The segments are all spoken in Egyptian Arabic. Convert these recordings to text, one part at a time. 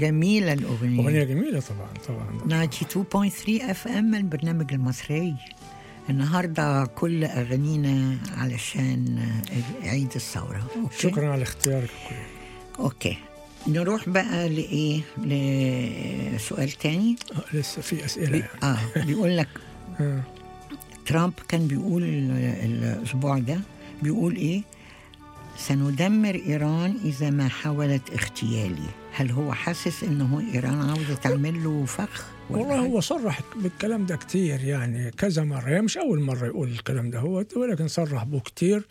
جميلة الأغنية اغنيه جميله طبعا طبعا 92.3 اف ام البرنامج المصري النهارده كل اغانينا علشان عيد الثوره أوكي؟ شكرا على اختيارك اوكي نروح بقى لايه لسؤال تاني آه، لسه في اسئله بي... يعني اه بيقول لك آه. ترامب كان بيقول ال- الاسبوع ده بيقول ايه سندمر ايران اذا ما حاولت اغتيالي هل هو حاسس انه ايران عاوزه تعمل له فخ ولا والله حاجة؟ هو صرح بالكلام ده كتير يعني كذا مرة يعني مش أول مرة يقول الكلام ده هو ولكن صرح به كتير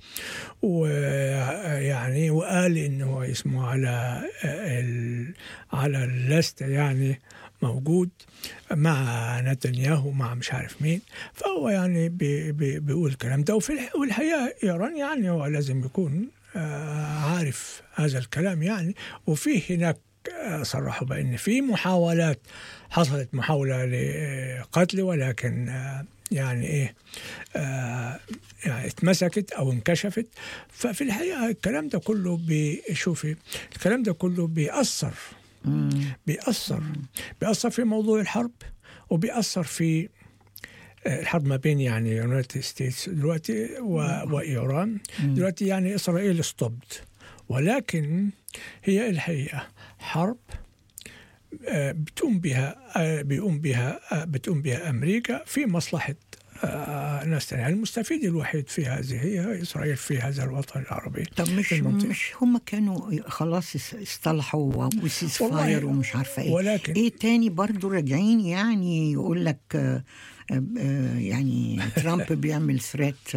ويعني وقال إنه هو اسمه على ال... على اللستة يعني موجود مع نتنياهو مع مش عارف مين فهو يعني بي بي بيقول الكلام ده وفي الح... والحقيقة إيران يعني هو لازم يكون آه، عارف هذا الكلام يعني وفي هناك آه، صرحوا بأن في محاولات حصلت محاولة لقتله ولكن آه، يعني ايه آه يعني اتمسكت او انكشفت ففي الحقيقه الكلام ده كله بيشوفي الكلام ده كله بيأثر مم. بيأثر بيأثر في موضوع الحرب وبيأثر في آه، الحرب ما بين يعني يونايتد ستيتس دلوقتي و- وايران دلوقتي يعني اسرائيل استبد ولكن هي الحقيقه حرب آه، بتقوم بها آه، بيقوم بها آه، بتقوم بها امريكا في مصلحه آه، ناس تانية المستفيد الوحيد في هذه هي اسرائيل في هذا الوطن العربي طب مش في المنطقة. مش هم كانوا خلاص اس- اصطلحوا وسيس والله، فاير ومش عارفه ايه ولكن ايه تاني برضو راجعين يعني يقول لك آه، آه، آه، يعني ترامب بيعمل ثريت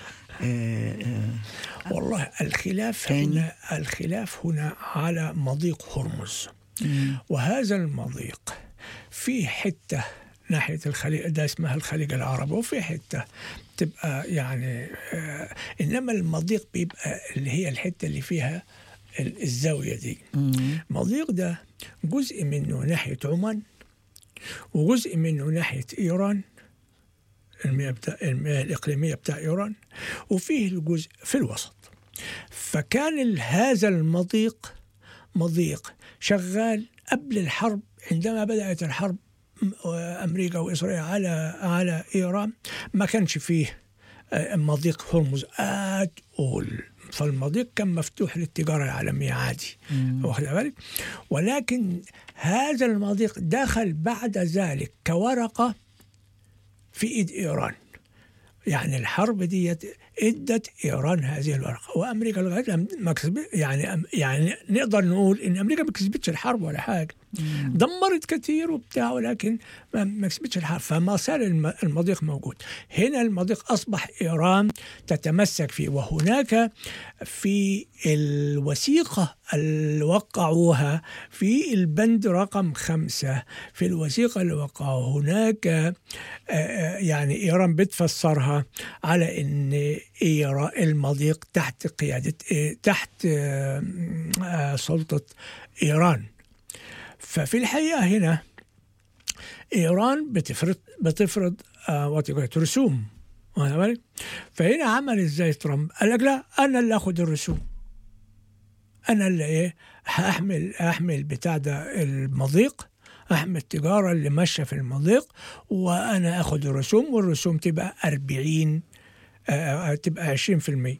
والله الخلاف تاني. هنا الخلاف هنا على مضيق هرمز وهذا المضيق في حته ناحيه الخليج ده اسمها الخليج العربي وفي حته تبقى يعني آه انما المضيق بيبقى اللي هي الحته اللي فيها ال- الزاويه دي المضيق ده جزء منه ناحيه عمان وجزء منه ناحيه ايران المياه, بتاع المياه الإقليمية بتاع إيران وفيه الجزء في الوسط فكان ال- هذا المضيق مضيق شغال قبل الحرب عندما بدأت الحرب م- أمريكا وإسرائيل على على إيران ما كانش فيه آه، مضيق هرمز آت أول فالمضيق كان مفتوح للتجارة العالمية عادي واخد بالك ولكن هذا المضيق دخل بعد ذلك كورقة في ايد ايران يعني الحرب دي ادت ايران هذه الورقه وامريكا لغايه لما ما كسبت يعني يعني نقدر نقول ان امريكا ما كسبتش الحرب ولا حاجه دمرت كثير وبتاع ولكن ما ما كسبتش الحرب فما زال الم- المضيق موجود هنا المضيق اصبح ايران تتمسك فيه وهناك في الوثيقه اللي وقعوها في البند رقم خمسة في الوثيقة اللي وقعوها هناك آه، آه، يعني إيران بتفسرها على أن إيران المضيق تحت قيادة آه، تحت آه، آه، سلطة إيران ففي الحقيقة هنا إيران بتفرض بتفرض آه، وات يقول رسوم واخد بالك؟ فهنا عمل ازاي ترامب؟ قال لك لا انا اللي اخد الرسوم انا اللي ايه هحمل احمل بتاع ده المضيق احمل التجاره اللي ماشيه في المضيق وانا اخد الرسوم والرسوم تبقى 40 آه تبقى 20%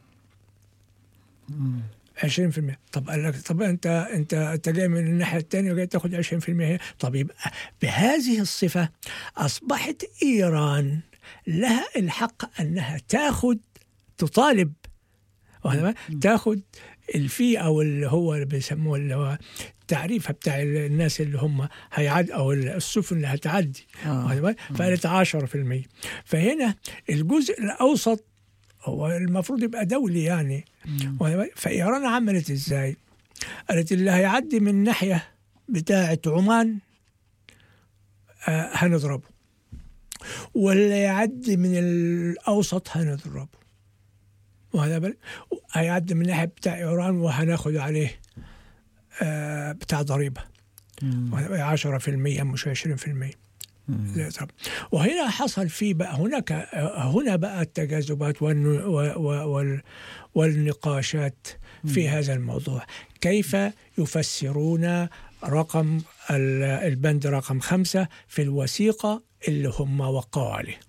20% طب قال لك طب انت انت انت جاي من الناحيه الثانيه وجاي تاخد 20% هنا طب يبقى بهذه الصفه اصبحت ايران لها الحق انها تاخد تطالب واخد بالك؟ تاخد الفي او اللي هو اللي بيسموه اللي هو التعريفه بتاع الناس اللي هم هيعد او السفن اللي هتعدي آه. واخد بالك؟ فقالت 10% فهنا الجزء الاوسط هو المفروض يبقى دولي يعني واخد بالك؟ فايران عملت ازاي؟ قالت اللي هيعدي من ناحيه بتاعه عمان آه هنضربه واللي يعدي من الاوسط هنضربه وهذا بل هيعدي من الناحيه بتاع ايران وهناخد عليه آه بتاع ضريبه وهذا 10% مش 20% زي طب. وهنا حصل في بقى هناك هنا بقى التجاذبات والن- و- و- وال- والنقاشات في هذا الموضوع كيف يفسرون رقم ال- البند رقم خمسة في الوثيقة اللي هم وقعوا عليه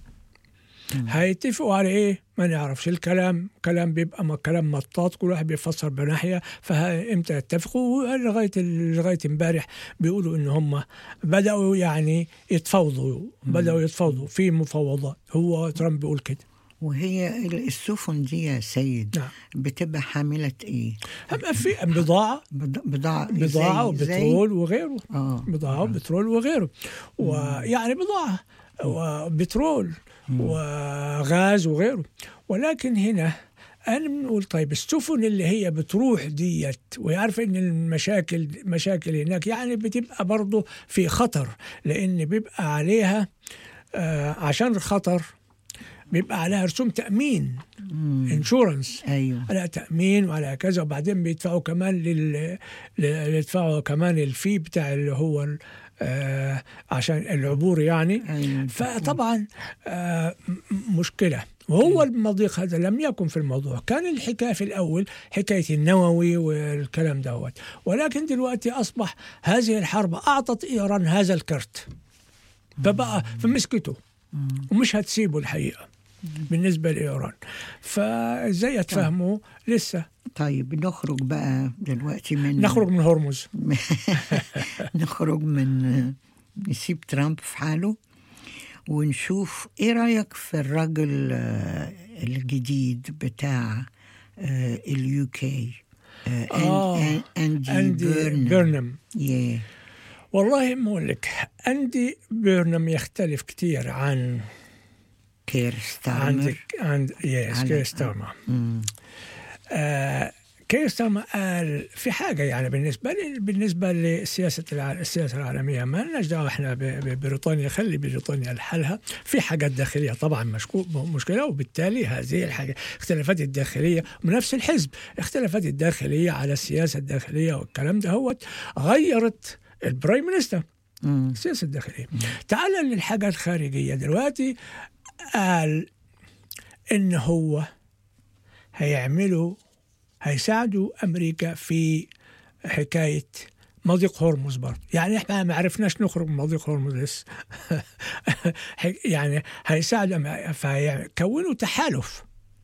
هيتفقوا على ايه ما نعرفش الكلام كلام بيبقى م- كلام مطاط كل واحد بيفسر بناحيه فامتى يتفقوا لغايه لغايه امبارح بيقولوا ان هم بداوا يعني يتفاوضوا بداوا يتفاوضوا في مفاوضات هو ترامب بيقول كده وهي ال- السفن دي يا سيد نعم. بتبقى حاملة ايه؟ أما في بضاعه بض- بضاعة بضاعه زي- زي- وبترول وغيره اه بضاعة وبترول وغيره ويعني بضاعة وبترول وغاز وغيره ولكن هنا أنا بنقول طيب السفن اللي هي بتروح ديت ويعرف إن المشاكل مشاكل هناك يعني بتبقى برضه في خطر لأن بيبقى عليها آه عشان الخطر بيبقى عليها رسوم تأمين انشورنس ايوه على تأمين وعلى كذا وبعدين بيدفعوا كمان لل ل- يدفعوا كمان الفي بتاع اللي هو ال- آه عشان العبور يعني ايوه فطبعا آه م- م- مشكلة وهو المضيق هذا لم يكن في الموضوع كان الحكاية في الأول حكاية النووي والكلام دوت ولكن دلوقتي أصبح هذه الحرب أعطت إيران هذا الكرت فبقى فمسكته ومش هتسيبه الحقيقة بالنسبة لإيران فإزاي يتفهموا لسه طيب نخرج بقى دلوقتي من نخرج من هرمز نخرج من نسيب ترامب في حاله ونشوف ايه رايك في الراجل آه، الجديد بتاع اليو كي آه، اندي أندي بيرنم بيرنم yeah. والله ما أقول لك أندي بيرنم يختلف كثير عن كير ستارمر عندك عند يس على- كير ستارمر مم. آه كير ستارمر قال في حاجه يعني بالنسبه لي بالنسبه لسياسه الع... السياسه العالميه ما لناش دعوه احنا ب... ببريطانيا خلي بريطانيا لحالها في حاجات داخليه طبعا مشكو... مشكله وبالتالي هذه الحاجه اختلافات الداخليه من نفس الحزب اختلافات الداخليه على السياسه الداخليه والكلام ده هو غيرت البرايم مينستر مم. السياسه الداخليه تعال للحاجه الخارجيه دلوقتي قال ان هو هيعملوا هيساعدوا امريكا في حكايه مضيق هرمز برضه يعني احنا ما عرفناش نخرج من مضيق هرمز لسه يعني هيساعدوا أم- فيكونوا تحالف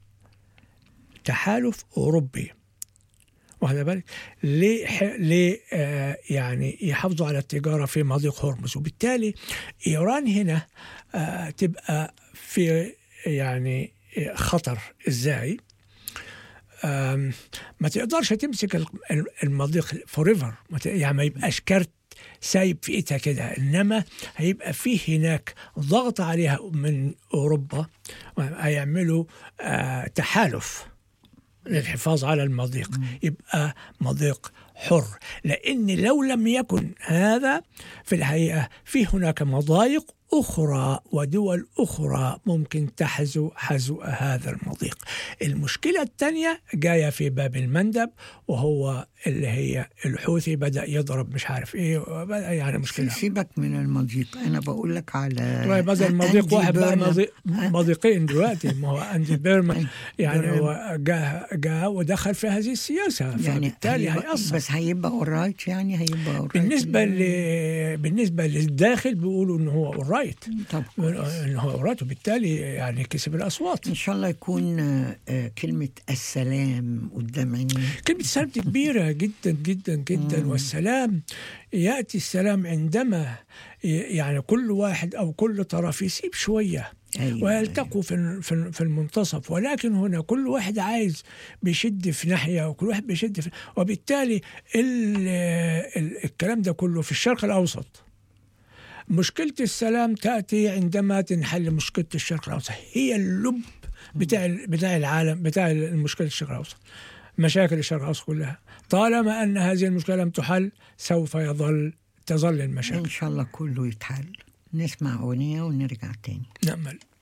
تحالف اوروبي واخد بالك ليه ح- ليه آه يعني يحافظوا على التجاره في مضيق هرمز وبالتالي ايران هنا آه تبقى في يعني خطر ازاي آم، ما تقدرش تمسك ال- ال- المضيق فوريفر يعني ما يبقاش كارت سايب في ايدها كده انما هيبقى فيه هناك ضغط عليها من اوروبا هيعملوا آه تحالف للحفاظ على المضيق يبقى مضيق حر لأن لو لم يكن هذا في الحقيقة في هناك مضايق أخرى ودول أخرى ممكن تحزو حزو هذا المضيق المشكلة الثانية جاية في باب المندب وهو اللي هي الحوثي بدأ يضرب مش عارف إيه وبدأ يعني مشكلة سيبك من المضيق انا بقول لك على طيب بدل مضيق أندي واحد بقى بيرنم. مضيق مضيقين دلوقتي ما هو اندي بيرمان يعني بيرنم. هو جاء جاء ودخل في هذه السياسه يعني فبالتالي هيبقى هيأثر بس هيبقى اورايت يعني هيبقى اورايت بالنسبه ل... بالنسبه للداخل بيقولوا انه هو اورايت طب انه هو اورايت وبالتالي يعني كسب الاصوات ان شاء الله يكون آه، آه، كلمة السلام قدام عينيه كلمة السلام دي كبيرة جدا جدا جدا والسلام يأتي السلام عندما ي- يعني كل واحد أو كل طرف يسيب شوية أيوة، ويلتقوا في ال- في ال- في المنتصف ولكن هنا كل واحد عايز بيشد في ناحية وكل واحد بيشد في وبالتالي ال ال الكلام ده كله في الشرق الأوسط مشكلة السلام تأتي عندما تنحل مشكلة الشرق الأوسط هي اللب بتاع ال- بتاع العالم بتاع المشكلة الشرق الأوسط مشاكل الشرق الأوسط كلها طالما أن هذه المشكلة لم تحل سوف يظل تظل المشاكل ان شاء الله كله يتحل نسمع اغنية ونرجع تاني نأمل